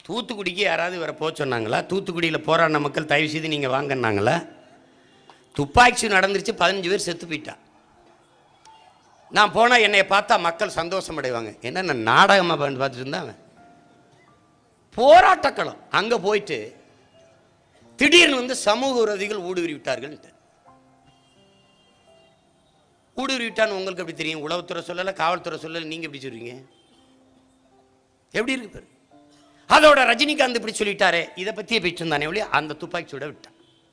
தூத்துக்குடிக்கு யாராவது இவரை போக சொன்னாங்களா தூத்துக்குடியில் போராடின மக்கள் தயவு செய்து நீங்கள் வாங்கினாங்களா துப்பாக்கி சூடு நடந்துருச்சு பதினஞ்சு பேர் செத்து போயிட்டா நான் போனால் என்னை பார்த்தா மக்கள் சந்தோஷம் அடைவாங்க என்ன நான் நாடகமாக பண்ணி பார்த்துட்டு இருந்தாங்க போராட்டக்களம் அங்கே போயிட்டு திடீர்னு வந்து சமூக விரோதிகள் ஊடுருவி விட்டார்கள்ன்ட்டு ஊடுருவி விட்டான்னு உங்களுக்கு எப்படி தெரியும் உளவுத்துறை சொல்லலை காவல்துறை சொல்லலை நீங்கள் எப்படி சொல்றீங்க எப்படி இருக்கு பாரு அதோட ரஜினிகாந்த் இப்படி சொல்லிட்டாரே இதை பற்றியே போயிட்டு இருந்தானே ஒழிய அந்த துப்பாக்கி சூட விட்டான்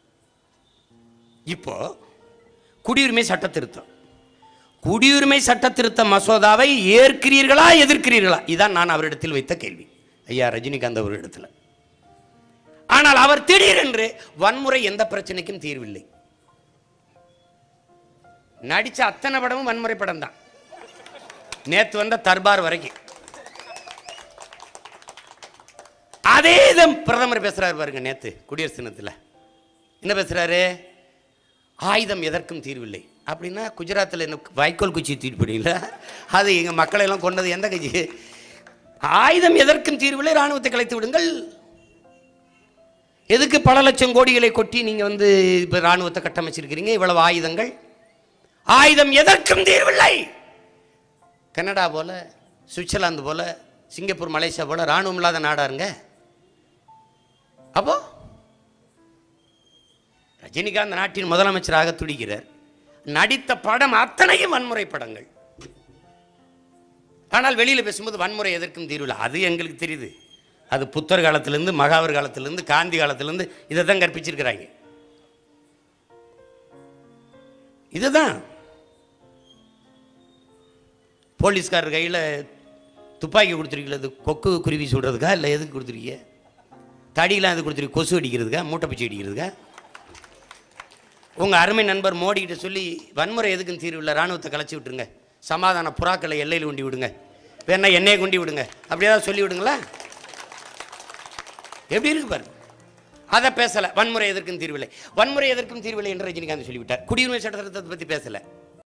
இப்போ குடியுரிமை சட்ட திருத்தம் குடியுரிமை சட்ட திருத்த மசோதாவை ஏற்கிறீர்களா எதிர்க்கிறீர்களா இதான் நான் அவரிடத்தில் வைத்த கேள்வி ஐயா ரஜினிகாந்த் அவரிடத்தில் ஆனால் அவர் திடீரென்று வன்முறை எந்த பிரச்சனைக்கும் தீர்வில்லை நடிச்ச அத்தனை படமும் வன்முறை படம் தான் நேத்து வந்த தர்பார் வரைக்கும் அதே தான் பிரதமர் பேசுறாரு பாருங்க நேத்து குடியரசு தினத்துல என்ன பேசுறாரு ஆயுதம் எதற்கும் தீர்வில்லை அப்படின்னா குஜராத்தில் என்ன வைக்கோல் குச்சி தூக்கிட்டு போனீங்களா அது எங்கள் மக்களை எல்லாம் கொண்டது எந்த கட்சி ஆயுதம் எதற்கும் தீர்வில்லை ராணுவத்தை கலைத்து விடுங்கள் எதுக்கு பல லட்சம் கோடிகளை கொட்டி நீங்கள் வந்து இப்போ ராணுவத்தை கட்டமைச்சிருக்கிறீங்க இவ்வளவு ஆயுதங்கள் ஆயுதம் எதற்கும் தீர்வில்லை கனடா போல சுவிட்சர்லாந்து போல சிங்கப்பூர் மலேசியா போல ராணுவம் இல்லாத நாடாருங்க அப்போ ரஜினிகாந்த் நாட்டின் முதலமைச்சராக துடிக்கிறார் நடித்த படம் அத்தனையும் வன்முறை படங்கள் ஆனால் வெளியில் பேசும்போது வன்முறை எதற்கும் தீர்வில் அது எங்களுக்கு தெரியுது அது புத்தர் காலத்திலேருந்து மகாவர் காலத்திலேருந்து காந்தி காலத்திலேருந்து இதை தான் கற்பிச்சிருக்கிறாங்க இதுதான் போலீஸ்காரர் கையில் துப்பாக்கி கொடுத்துருக்கீங்களா அது கொக்கு குருவி சுடுறதுக்கா இல்லை எதுக்கு கொடுத்துருக்கீங்க தடியெலாம் எது கொடுத்துருக்கீங்க கொசு அடிக்கிறதுக்கா மூட்டை பிச்சை அடிக்கிறதுக்கா உங்கள் அருமை நண்பர் மோடி கிட்ட சொல்லி வன்முறை எதுக்குன்னு தீர்வு இல்லை ராணுவத்தை கலைச்சி விட்டுருங்க சமாதான புறாக்களை எல்லையில் கொண்டு விடுங்க வேணா எண்ணெயை கொண்டு விடுங்க அப்படி ஏதாவது சொல்லி விடுங்களா எப்படி இருக்கு பாருங்க அதை பேசலை வன்முறை எதற்கும் தீர்வில்லை வன்முறை எதற்கும் தீர்வில்லை என்று ரஜினிகாந்த் சொல்லிவிட்டார் குடியுரிமை சட்ட திருத்தத்தை பற்றி பேசலை